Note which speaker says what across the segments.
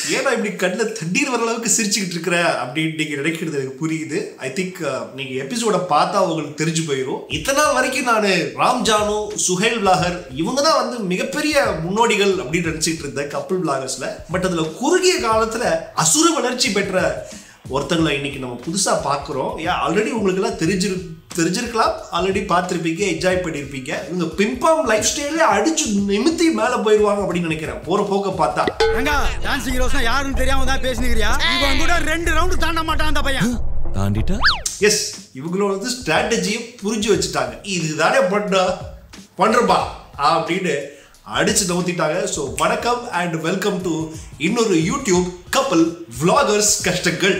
Speaker 1: ஏன்னா இப்படி கண்ணில் தண்ணீர் வர அளவுக்கு சிரிச்சுக்கிட்டு இருக்கிற அப்படின்னு நீங்க நினைக்கிறது எனக்கு புரியுது ஐ திங்க் நீங்க எபிசோட பார்த்தா உங்களுக்கு தெரிஞ்சு போயிடும் இத்தனை நாள் வரைக்கும் நான் ராம் ஜானு சுஹேல் விலாகர் இவங்க தான் வந்து மிகப்பெரிய முன்னோடிகள் அப்படின்னு நினைச்சிட்டு இருந்தேன் கப்பல் விலாகர்ஸ்ல பட் அதுல குறுகிய காலத்துல அசுர வளர்ச்சி பெற்ற ஒருத்தங்களை இன்னைக்கு நம்ம புதுசா பார்க்குறோம் ஏன் ஆல்ரெடி உங்களுக்கு எல்லாம் தெரிஞ்சிரு தெரிஞ்சிருக்கலாம் ஆல்ரெடி பார்த்துருப்பீங்க என்ஜாய் பண்ணியிருப்பீங்க இவங்க பிம்பாம் லைஃப் ஸ்டைலே அடிச்சு நிமித்தி மேலே போயிடுவாங்க அப்படின்னு நினைக்கிறேன் போற போக்க பார்த்தா
Speaker 2: ஏங்க டான்சிங் ரோஸ்னா யாருன்னு தெரியாம தான் பேசினுக்கிறியா இவன் கூட ரெண்டு ரவுண்டு தாண்ட மாட்டான் அந்த பையன்
Speaker 3: தாண்டிட்டா
Speaker 1: எஸ் இவங்களோட வந்து ஸ்ட்ராட்டஜியை புரிஞ்சு வச்சுட்டாங்க இதுதானே பண்ணா பண்றப்பா அப்படின்னு அடிச்சு நவுத்திட்டாங்க ஸோ வணக்கம் அண்ட் வெல்கம் டு இன்னொரு யூடியூப் கப்பல் vloggers கஷ்டங்கள்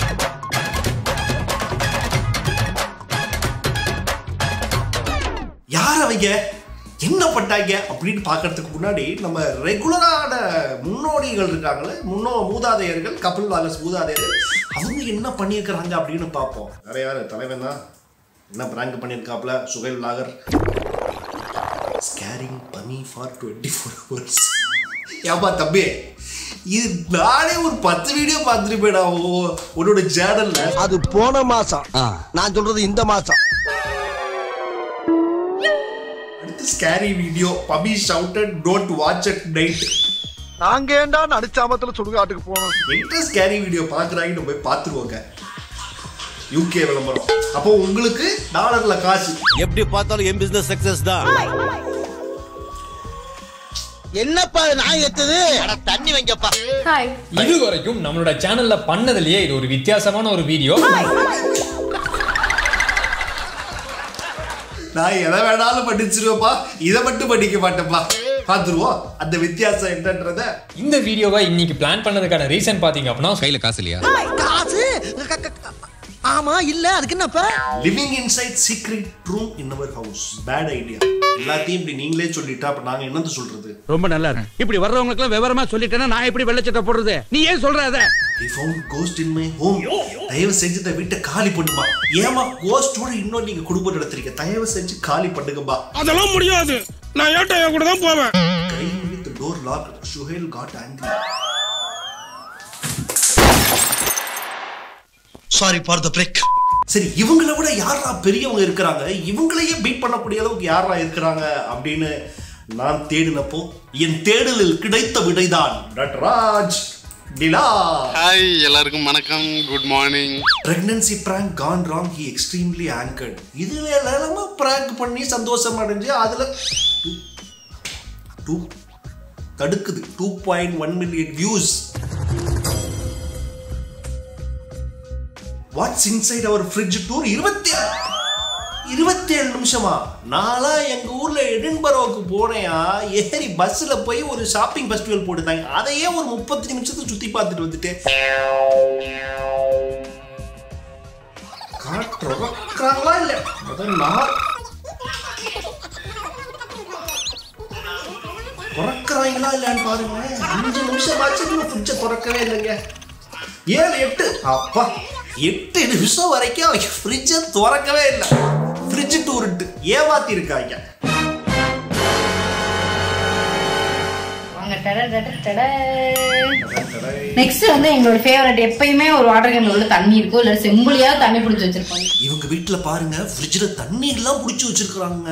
Speaker 1: யார் அவங்க என்ன பண்ணாங்க அப்படின்னு பார்க்கறதுக்கு முன்னாடி நம்ம ரெகுலரான முன்னோடிகள் இருக்காங்களே முன்னோ மூதாதையர்கள் கப்பல் வாகஸ் மூதாதையர்கள் அவங்க என்ன பண்ணியிருக்கிறாங்க அப்படின்னு பார்ப்போம் வேற யாரு தலைவன் தான் என்ன பிராங்க் பண்ணியிருக்காப்ல Suhail vlogger scaring bunny for twenty four hours ஏப்பா தம்பி இது நானே ஒரு பத்து வீடியோ பார்த்துருப்பேடா உ- உன்னோட சேனல்ல
Speaker 4: அது போன மாசம் நான் சொல்றது இந்த மாசம்
Speaker 1: அடுத்து scary video puppy shouted don't watch at night
Speaker 4: நாங்க ஏண்டா நடிச்சாமத்துல சுடுகாட்டுக்கு போனோம்
Speaker 1: என்கிட்ட ஸ்கேரி வீடியோ பார்க்குறாங்கன்னு போய் பார்த்துருவோங்க யூகே விளம்பரம் அப்போ உங்களுக்கு டாலர்ல காசு
Speaker 3: எப்படி பார்த்தாலும் என் பிசினஸ் சக்சஸ் தான்
Speaker 4: என்னப்பா நான் எத்தது தண்ணி வைங்கப்பா
Speaker 5: ஹாய்
Speaker 6: இது வரைக்கும் நம்மளோட சேனல்ல பண்ணதுலயே இது ஒரு வித்தியாசமான ஒரு வீடியோ
Speaker 1: நான் எதை வேணாலும் படிச்சிருவேப்பா இதை மட்டும் படிக்க மாட்டேன்ப்பா பார்த்துருவோம் அந்த வித்தியாசம் என்னன்றத
Speaker 6: இந்த வீடியோவை இன்னைக்கு பிளான் பண்ணதுக்கான ரீசன் பாத்தீங்க அப்படின்னா
Speaker 7: கையில காசு இல்லையா
Speaker 4: காசு க- க- க- ஆமா இல்ல அதுக்கு என்னப்பா
Speaker 1: living inside secret room in our house bad idea எல்லாத்தையும் இப்படி நீங்களே சொல்லிட்டா அப்ப நாங்க என்னது சொல்றது
Speaker 8: ரொம்ப நல்லா இருக்கு இப்படி வர்றவங்களுக்கு எல்லாம் விவரமா சொல்லிட்டேன்னா நான் எப்படி வெள்ளச்சட்டை போடுறது நீ ஏன் சொல்ற அத
Speaker 1: We found ghost in my home. தயவு செஞ்சு இந்த வீட்டை காலி பண்ணுமா ஏமா கோஸ்டோட இன்னும் நீங்க குடும்பம் நடத்துறீங்க தயவு செஞ்சு காலி பண்ணுங்கப்பா
Speaker 9: அதெல்லாம் முடியாது நான் ஏட்டையா கூட தான் போவேன்
Speaker 1: guy with door lock Suhail got angry
Speaker 4: sorry for the break
Speaker 1: சரி இவங்கள விட யாரா பெரியவங்க இருக்கிறாங்க இவங்களையே பீட் பண்ணக்கூடிய அளவுக்கு யாரா இருக்கிறாங்க அப்படின்னு நான் தேடினப்போ என் தேடலில் கிடைத்த விடைதான் நட்ராஜ் நிலா
Speaker 9: ஹாய் எல்லாருக்கும் வணக்கம் good morning
Speaker 1: pregnancy prank gone wrong he extremely anchored இதுல எல்லாமே prank பண்ணி சந்தோஷம் அடைஞ்சு அதுல டூ தடுக்குது two point one million views what's inside our fridge tour இருபத்தி இருபத்தி ஏழு நிமிஷமா நாளா எங்க ஊர்ல எடின்பரோவுக்கு போனேயா ஏறி பஸ்ல போய் ஒரு ஷாப்பிங் ஃபெஸ்டிவல் போட்டுட்டாங்க அதையே ஒரு முப்பத்தஞ்சு நிமிஷத்துக்கு சுத்தி பார்த்துட்டு வந்துட்டு காட்டுறாங்களா இல்ல அதான் நான் திறக்கிறாங்களா இல்லையான்னு பாருங்க அஞ்சு நிமிஷம் ஆச்சு இன்னும் ஃப்ரிட்ஜை திறக்கவே இல்லைங்க ஏழு எட்டு அப்பா எட்டு நிமிஷம் வரைக்கும் அவங்க ஃப்ரிட்ஜை திறக்கவே இல்லை ஃப்ரிட்ஜ் டூருட்டு ஏமாத்தி இருக்காங்க
Speaker 5: வாங்க டட டட டட நெக்ஸ்ட் வந்து எங்களோட ஃபேவரட் எப்பயுமே ஒரு வாட்டர் கேன்ல உள்ள தண்ணி இருக்கும் இல்ல செம்புலியா தண்ணி பிடிச்சி வச்சிருப்பாங்க
Speaker 1: இவங்க வீட்டுல பாருங்க ஃப்ரிட்ஜில் தண்ணி எல்லாம் பிடிச்சி வச்சிருக்காங்க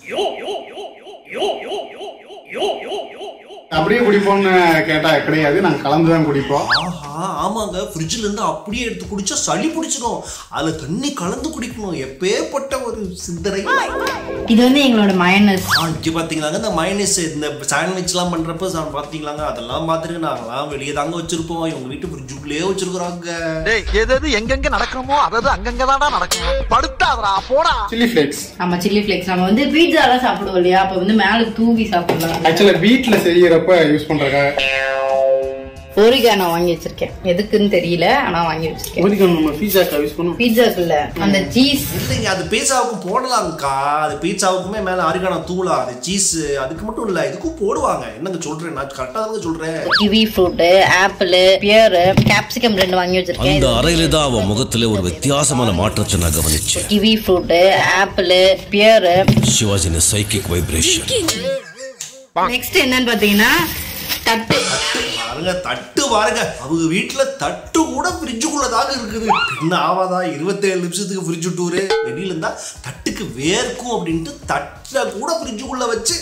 Speaker 9: அப்படியே குடிப்போம்னு கேட்டா கிடையாது நாங்க கலந்து தான் குடிப்போம்
Speaker 1: ஆஹா ஆமாங்க ஃப்ரிட்ஜில் இருந்து அப்படியே எடுத்து குடிச்சா சளி பிடிச்சிடும் அதுல தண்ணி கலந்து குடிக்கணும் எப்பேற்பட்ட ஒரு சிந்தனை
Speaker 5: இது வந்து எங்களோட மயனஸ்
Speaker 1: ஆ, இங்க பாத்தீங்களாங்க இந்த மைனஸ் இந்த சாண்ட்விச்லாம் பண்றப்ப சா- பாத்தீங்களாங்க அதெல்லாம் பார்த்துட்டு நாங்களாம் வெளியே தாங்க வச்சிருப்போம் இவங்க வீட்டு ஃப்ரிட்ஜுக்குள்ளேயே வச்சிருக்கிறாங்க
Speaker 4: டேய் எது எது எங்கெங்க நடக்கணுமோ அதாவது அங்கங்க தான்டா நடக்கணும் படுத்தாதடா போடா
Speaker 9: சில்லி ஃபிளேக்ஸ்
Speaker 5: நம்ம சில்லி ஃபிளேக்ஸ் நம்ம வந்து பீட்சா எல்லாம் சாப்பிடுவோம் இல்லையா அப்ப வந்து மேல தூவி சாப்பிடலாம்
Speaker 9: ஆக்சுவலா வீட்ல செய்யறப்ப யூஸ் பண்றதுக்காக
Speaker 5: ஒரிகானோ வாங்கி வச்சிருக்கேன் எதுக்குன்னு தெரியல ஆனா வாங்கி வச்சிருக்கேன்
Speaker 9: ஒரிகன் நம்ம பீஸாக்கா யூஸ் பண்ணுவோம்
Speaker 5: பீட்சாக்கு இல்ல அந்த சீஸ்
Speaker 1: இல்லைங்க அது பீட்சாவுக்கும் போடலாம்க்கா அது பீட்சாவுக்குமே மேல அரிகான தூளா அது சீஸ் அதுக்கு மட்டும் இல்ல இதுக்கும் போடுவாங்க என்னங்க சொல்றேன் நான் கரெக்டா தாங்க சொல்றேன்
Speaker 5: kiwi fruit apple pear capsicum ரெண்டு வாங்கி வச்சிருக்கேன்
Speaker 3: அந்த அறையில தான் அவன் முகத்துல ஒரு வித்தியாசமான மாற்றத்தை நான் கவனிச்சேன்
Speaker 5: கிவி ஃப்ரூட் ஆப்பிள் பியர்
Speaker 3: சிவாஜின் சைக்கிக் வைப்ரேஷன்
Speaker 5: நெக்ஸ்ட் என்னன்னு பாத்தீங்கன்னா தட்டு
Speaker 1: பாருங்க தட்டு பாருங்க அவங்க வீட்டுல தட்டு கூட ஃப்ரிட்ஜுக்குள்ளதாக இருக்குது என்ன ஆவாதா இருபத்தேழு நிமிஷத்துக்கு ஃப்ரிட்ஜ் டூரு வெளியில இருந்தா தட்டுக்கு வேர்க்கும் அப்படின்ட்டு தட்டை கூட ஃப்ரிட்ஜுக்குள்ள வச்சு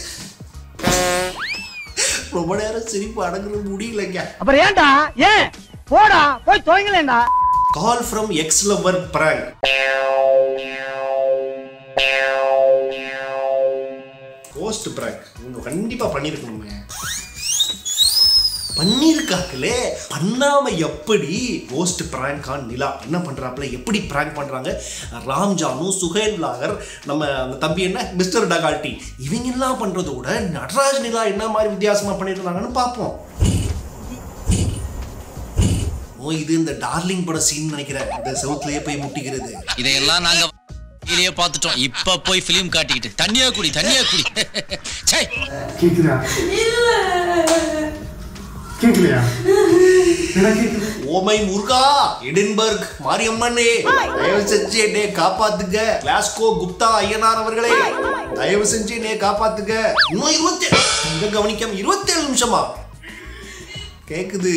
Speaker 1: ரொம்ப நேரம் சிரிப்பு அடங்குறது முடியலைங்க
Speaker 2: அப்புறம் ஏன்டா ஏன் போடா போய் துவங்கலேண்டா
Speaker 1: call from ex lover prank post prank இவங்க கண்டிப்பா பண்ணிருக்கணுமே பண்ணிருக்காங்களே பண்ணாம எப்படி போஸ்ட் பிராங்க் ஆன் நிலா என்ன பண்றாப்புல எப்படி பிராங்க் பண்றாங்க ராம்ஜானு சுஹேல் லாகர் நம்ம அந்த தம்பி என்ன மிஸ்டர் டகால்டி இவங்க எல்லாம் பண்றதை விட நடராஜ் நிலா என்ன மாதிரி வித்தியாசமா பண்ணிருந்தாங்கன்னு பார்ப்போம் ஓ இது இந்த டார்லிங் பட சீன் நினைக்கிறேன் இந்த செவுத்துலயே போய் முட்டிக்கிறது
Speaker 3: இதையெல்லாம் நாங்க வெளியே பார்த்துட்டோம் இப்ப போய் பிலிம் காட்டிக்கிட்டு தண்ணியா குடி தண்ணியா குடி ச்சே
Speaker 9: கேக்குதா கேக்கலையா என்ன கேக்குது
Speaker 1: ஓமை முருகா எடின்பர்க் மாரியம்மனே தயவு செஞ்சு என்னை காப்பாத்துங்க கிளாஸ்கோ குப்தா ஐயனார் அவர்களே தயவு செஞ்சு என்னை காப்பாத்துங்க இன்னும் இருபத்தி இங்க கவனிக்காம இருபத்தேழு நிமிஷமா கேக்குது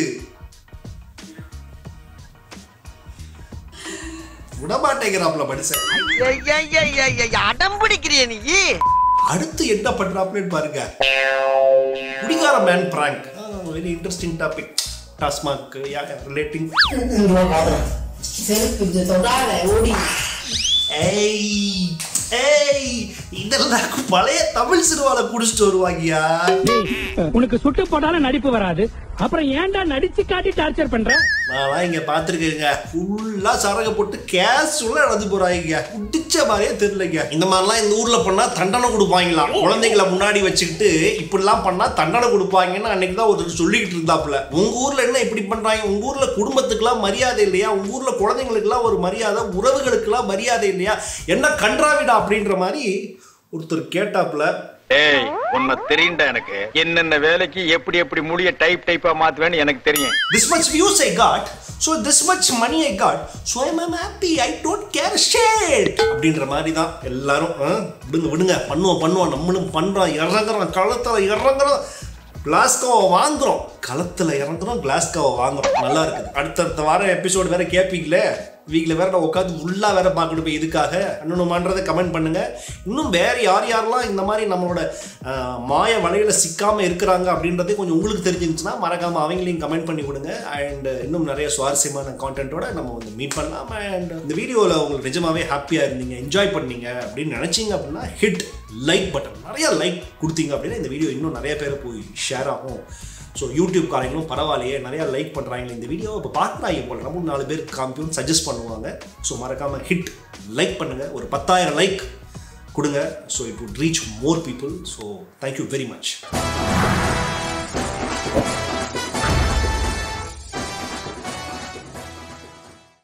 Speaker 1: விடமாட்டேங்கிறாப்ல மனுஷன்
Speaker 4: அடம் பிடிக்கிறிய நீ
Speaker 1: அடுத்து என்ன பண்றாப்லன்னு பாருங்க குடிகார man prank very interesting topic TASMAC relating
Speaker 5: செருப்பு தொடாத ஓடி
Speaker 1: ஏய் ஏய் இதெல்லாம் பழைய தமிழ் சினிமால குடிச்சிட்டு வருவாங்கயா
Speaker 2: உனக்கு சுட்டு போட்டாலும் நடிப்பு வராது அப்புறம் ஏன்டா நடிச்சு காட்டி டார்ச்சர் பண்ற
Speaker 1: நான் இங்க பாத்துருக்கேங்க ஃபுல்லா சரக போட்டு கேஷுவலா நடந்து போறாங்க குடிச்ச மாதிரியே தெரியலங்க இந்த மாதிரிலாம் இந்த ஊர்ல பண்ணா தண்டனை கொடுப்பாங்களாம் குழந்தைங்களை முன்னாடி வச்சுக்கிட்டு இப்படிலாம் பண்ணா தண்டனை கொடுப்பாங்கன்னு அன்னைக்கு தான் ஒருத்தர் சொல்லிக்கிட்டு இருந்தாப்புல உங்க ஊர்ல என்ன இப்படி பண்றாங்க உங்க ஊர்ல குடும்பத்துக்குலாம் மரியாதை இல்லையா உங்க ஊர்ல குழந்தைங்களுக்குலாம் ஒரு மரியாதை உறவுகளுக்குலாம் மரியாதை இல்லையா என்ன கன்றாவிடா அப்படின்ற மாதிரி ஒருத்தர் கேட்டாப்புல
Speaker 7: ஏய் உன்னை தெரியும்டா எனக்கு என்னென்ன வேலைக்கு எப்படி எப்படி முடிய டைப் டைப்பா மாத்துவேன்னு எனக்கு தெரியும்
Speaker 1: this much views I got, so this much money I got, so I'm, I'm happy. I don't care a shit. அப்படின்ற மாதிரி தான் எல்லாரும் ஆ, விடுங்க விடுங்க பண்ணுவோம் பண்ணுவோம் நம்மளும் பண்றோம் இறங்குறோம் களத்துல இறங்குறோம் கிளாஸ்கோவை வாங்குறோம் களத்துல இறங்குறோம் கிளாஸ்கோவை வாங்குறோம் நல்லா இருக்குது அடுத்தடுத்த வாரம் எபிசோடு வேற கேட்பீங்களே வீக்கில் வேற நான் உட்காந்து ஃபுல்லாக வேற பார்க்கணும் இப்போ இதுக்காக பண்ணணுமான்றதை கமெண்ட் பண்ணுங்க இன்னும் வேற யார் யாரெல்லாம் இந்த மாதிரி நம்மளோட ஆஹ், மாய வலையில சிக்காம இருக்கிறாங்க அப்படின்றதே கொஞ்சம் உங்களுக்கு தெரிஞ்சிருந்துச்சுன்னா மறக்காம அவங்களையும் கமெண்ட் பண்ணி கொடுங்க அண்ட் இன்னும் நிறைய சுவாரஸ்யமான கான்டென்ட்டோட நம்ம வந்து மீட் பண்ணலாம் அண்ட் இந்த வீடியோவில் உங்களுக்கு நிஜமாவே ஹாப்பியாக இருந்தீங்க என்ஜாய் பண்ணீங்க அப்படின்னு நினச்சிங்க அப்படின்னா ஹிட் லைக் பட்டன் நிறைய லைக் கொடுத்தீங்க அப்படின்னா இந்த வீடியோ இன்னும் நிறைய பேர் போய் ஷேர் ஆகும் ஸோ யூடியூப் காரங்களும் பரவாயில்லையே நிறைய லைக் பண்ணுறாங்க இந்த வீடியோ இப்போ பார்க்குறாங்க போல் நம்ம நாலு பேருக்கு காமிக்கும் சஜஸ்ட் பண்ணுவாங்க ஸோ மறக்காமல் ஹிட் லைக் பண்ணுங்கள் ஒரு பத்தாயிரம் லைக் கொடுங்க so it would reach more people so thank you very much